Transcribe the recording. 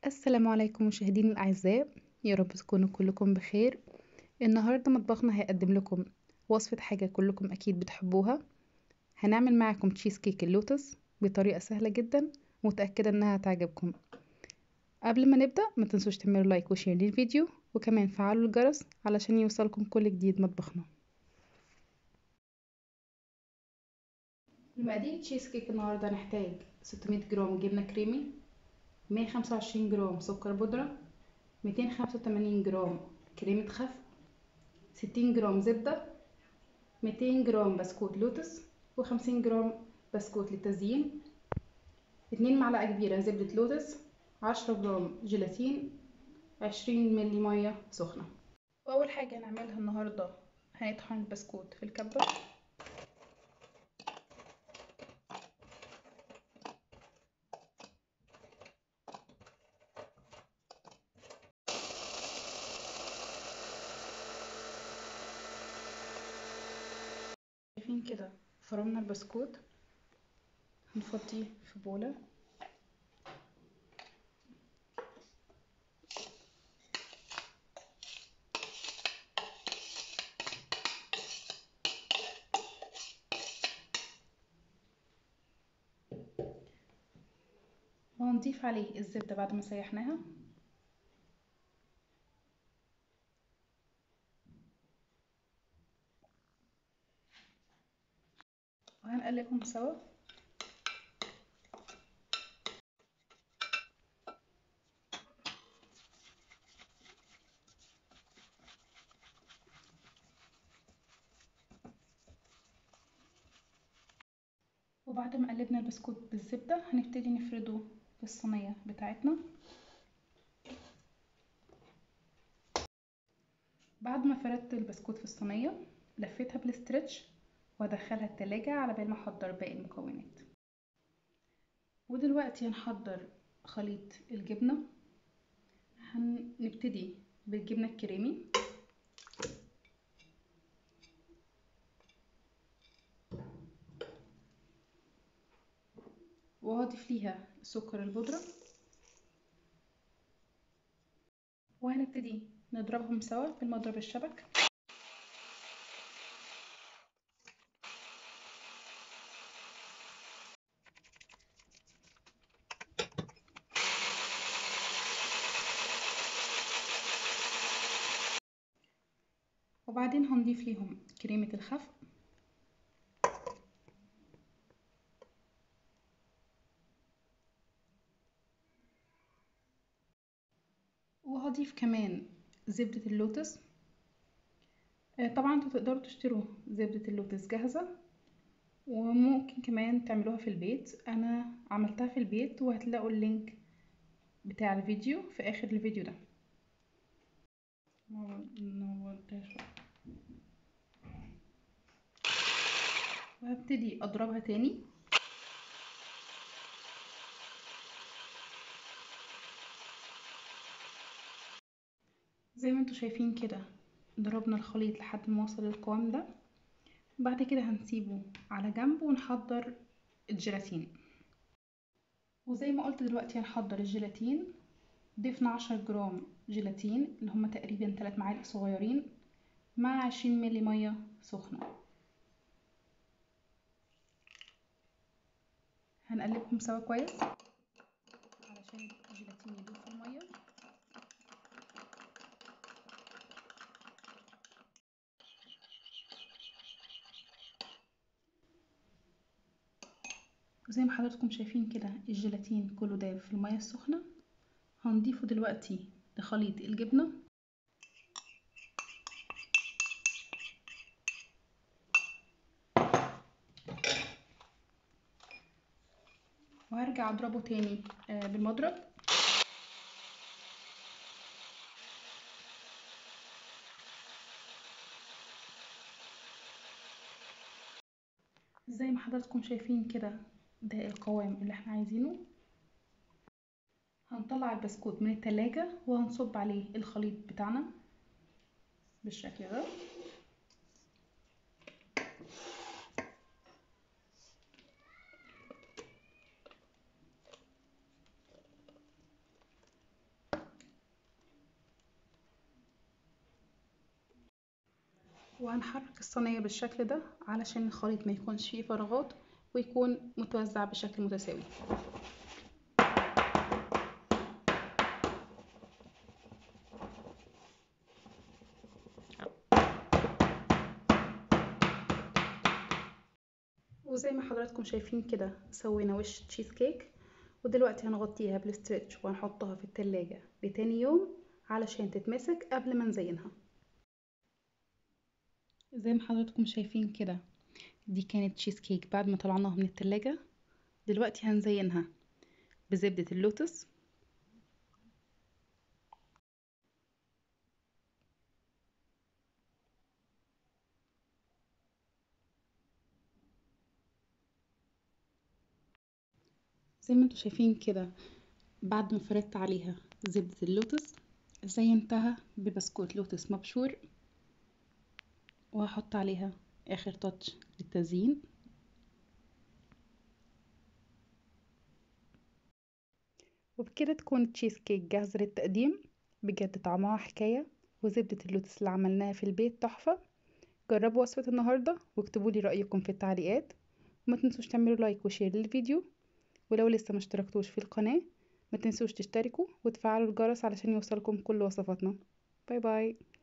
السلام عليكم مشاهديني الأعزاء يا رب تكونوا كلكم بخير النهاردة مطبخنا هيقدم لكم وصفة حاجة كلكم أكيد بتحبوها هنعمل معاكم تشيز كيك اللوتس بطريقة سهلة جدا متأكدة إنها هتعجبكم قبل ما نبدأ ما تنسوش تعملوا لايك وشير للفيديو وكمان فعلوا الجرس علشان يوصلكم كل جديد مطبخنا لمقادير تشيز كيك النهاردة هنحتاج 600 جرام جبنة كريمي 125 جرام سكر بودرة 285 جرام كريمة خفق 60 جرام زبدة 200 جرام بسكوت لوتس و50 جرام بسكوت للتزيين 2 معلقة كبيرة زبدة لوتس 10 جرام جيلاتين 20 ملي مية سخنة وأول حاجة هنعملها النهاردة هنطحن البسكوت في الكبة شايفين كده فرمنا البسكوت هنفضيه في بولة وهنضيف عليه الزبدة بعد ما سيحناها وهنقلبهم سوا وبعد ما قلبنا البسكوت بالزبدة هنبتدي نفرده في الصينية بتاعتنا بعد ما فردت البسكوت في الصينية لفيتها بالاسترتش وادخلها التلاجة على بال ما احضر باقي المكونات ودلوقتي هنحضر خليط الجبنة هنبتدي بالجبنة الكريمي وهضيف ليها سكر البودرة وهنبتدي نضربهم سوا بالمضرب الشبك وبعدين هنضيف ليهم كريمة الخفق وهضيف كمان زبدة اللوتس طبعا انتوا تقدروا تشتروا زبدة اللوتس جاهزة وممكن كمان تعملوها في البيت انا عملتها في البيت وهتلاقوا اللينك بتاع الفيديو في اخر الفيديو ده وهبتدي اضربها تاني زي ما انتوا شايفين كده ضربنا الخليط لحد ما وصل للقوام ده بعد كده هنسيبه على جنب ونحضر الجيلاتين وزي ما قلت دلوقتي هنحضر الجيلاتين ضفنا عشر جرام جيلاتين اللي هما تقريبا تلات معالق صغيرين مع عشرين ملي مية سخنة هنقلبهم سوا كويس علشان الجيلاتين يدوب في المية وزي ما حضراتكم شايفين كده الجيلاتين كله داب في المية السخنة هنضيفه دلوقتي لخليط الجبنة وهرجع اضربه تاني بالمضرب زي ما حضراتكم شايفين كده ده القوام اللي احنا عايزينه هنطلع البسكوت من التلاجة وهنصب عليه الخليط بتاعنا بالشكل ده وهنحرك الصينية بالشكل ده علشان الخليط ما يكونش فيه فراغات ويكون متوزع بشكل متساوي وزي ما حضراتكم شايفين كده سوينا وش تشيز كيك ودلوقتي هنغطيها بالستريتش وهنحطها في التلاجة لتاني يوم علشان تتمسك قبل ما نزينها زي ما حضراتكم شايفين كده دي كانت تشيز كيك بعد ما طلعناها من التلاجة دلوقتي هنزينها بزبدة اللوتس زي ما انتوا شايفين كده بعد ما فردت عليها زبدة اللوتس زينتها ببسكوت لوتس مبشور وهحط عليها اخر تاتش للتزيين وبكده تكون التشيز كيك جاهزة للتقديم بجد طعمها حكاية وزبدة اللوتس اللي عملناها في البيت تحفة جربوا وصفة النهاردة واكتبولي رأيكم في التعليقات وما تنسوش تعملوا لايك وشير للفيديو ولو لسه ما اشتركتوش في القناة ما تنسوش تشتركوا وتفعلوا الجرس علشان يوصلكم كل وصفاتنا باي باي